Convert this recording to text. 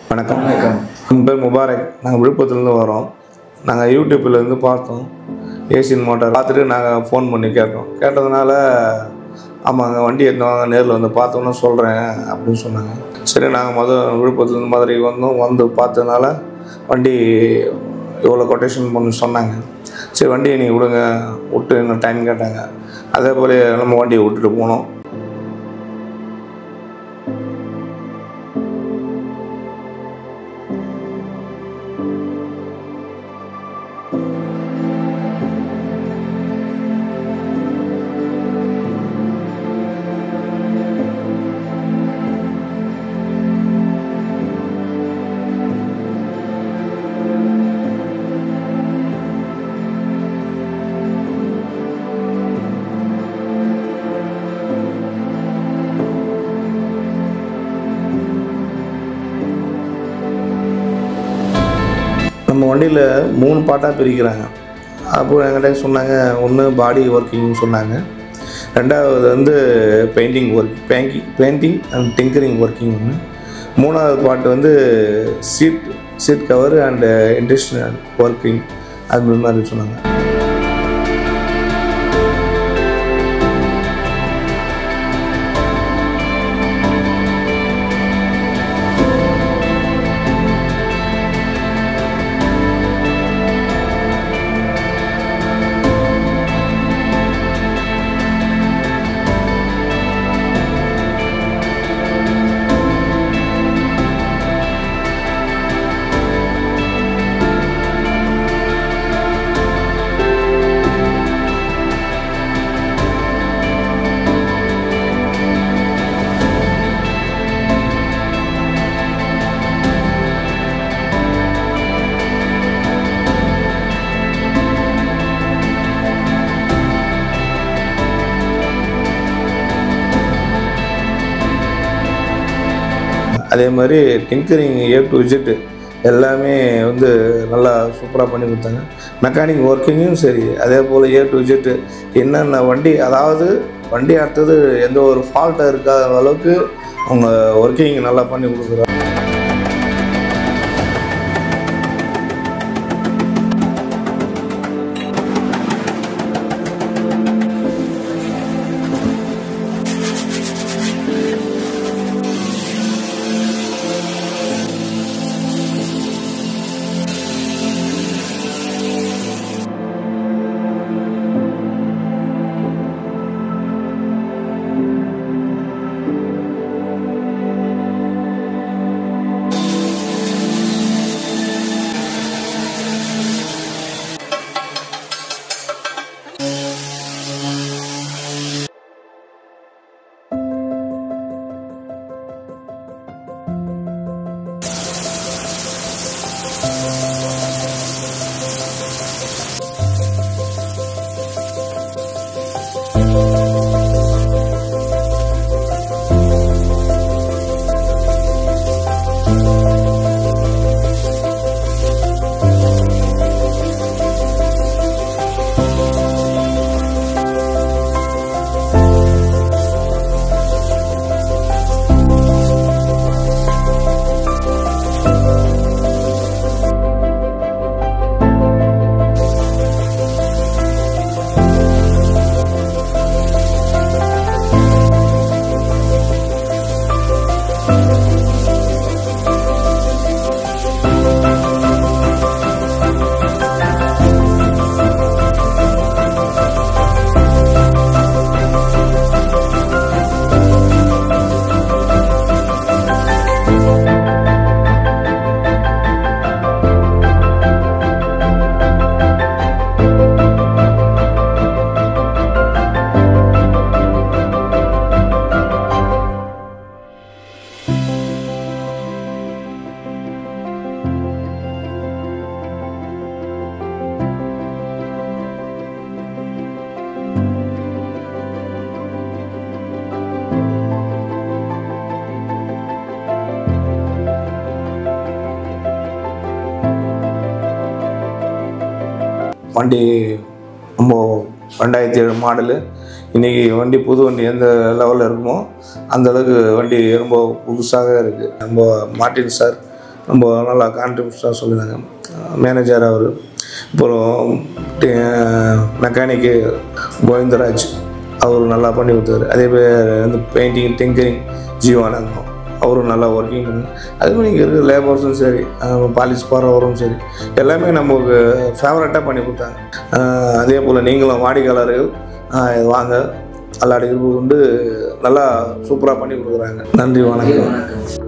வணக்கம் என் பேர் முபாரக் நாங்கள் விழுப்புரத்துலேருந்து வரோம் நாங்கள் யூடியூப்லேருந்து பார்த்தோம் ஏசியன் மோட்டார் பார்த்துட்டு நாங்கள் ஃபோன் பண்ணி கேட்டோம் கேட்டதுனால ஆமாங்க வண்டி எடுத்து வாங்க நேரில் வந்து பார்த்தோன்னு சொல்கிறேன் அப்படின்னு சொன்னாங்க சரி நாங்கள் மொதல் விழுப்புரத்துலேருந்து மதுரைக்கு வந்தோம் வந்து பார்த்ததுனால வண்டி இவ்வளோ கொட்டேஷன் பண்ணி சொன்னாங்க சரி வண்டியை நீங்கள் விடுங்க விட்டு இன்னும் டைம் கேட்டாங்க அதே போல் நம்ம வண்டியை விட்டுட்டு போனோம் நம்ம வண்டியில் மூணு பாட்டாக பிரிக்கிறாங்க அப்போ என்கிட்ட சொன்னாங்க ஒன்று பாடி ஒர்க்கிங்னு சொன்னாங்க ரெண்டாவது வந்து painting work painting painting and tinkering working ஒன்று மூணாவது பாட்டு வந்து seat seat cover and industrial working அது மாதிரி சொன்னாங்க அதே மாதிரி டிங்கரிங் ஏ டு ஜெட் எல்லாமே வந்து நல்லா சூப்பராக பண்ணி கொடுத்தாங்க மெக்கானிக் ஒர்க்கிங்கும் சரி அதே போல் ஏ டு ஜெட் என்னென்ன வண்டி அதாவது வண்டி அடுத்தது எந்த ஒரு ஃபால்ட்டாக இருக்காத அளவுக்கு அவங்க ஒர்க்கிங் நல்லா பண்ணி கொடுக்குறாங்க வண்டி ரொம்ப ரெண்டாயிரத்தி ஏழு மாடலு இன்றைக்கி வண்டி புது வண்டி எந்த லெவலில் இருக்குமோ அந்த அளவுக்கு வண்டி ரொம்ப புதுசாக இருக்குது நம்ம மார்ட்டின் சார் ரொம்ப நல்லா கான்ட்ரிபியூஷனாக சொல்லியிருந்தாங்க மேனேஜர் அவர் அப்புறம் மெக்கானிக்கு கோவிந்தராஜ் அவர் நல்லா பண்ணி கொடுத்தாரு அதே பேர் வந்து பெயிண்டிங் டிங்கரிங் ஜீவானந்தம் அவரும் நல்லா ஒர்க்கிங் பண்ணி அதே மாதிரி இங்கே இருக்கிற லேபர்ஸும் சரி பாலிஷ் போகிறவரும் சரி எல்லாமே நமக்கு ஃபேவரட்டாக பண்ணி கொடுத்தாங்க அஹ் அதே போல் நீங்களும் வாடிக்கையாளர்கள் அஹ் வாங்க அல்லாடி கொண்டு நல்லா சூப்பராக பண்ணி கொடுக்குறாங்க நன்றி வணக்கம் வணக்கம்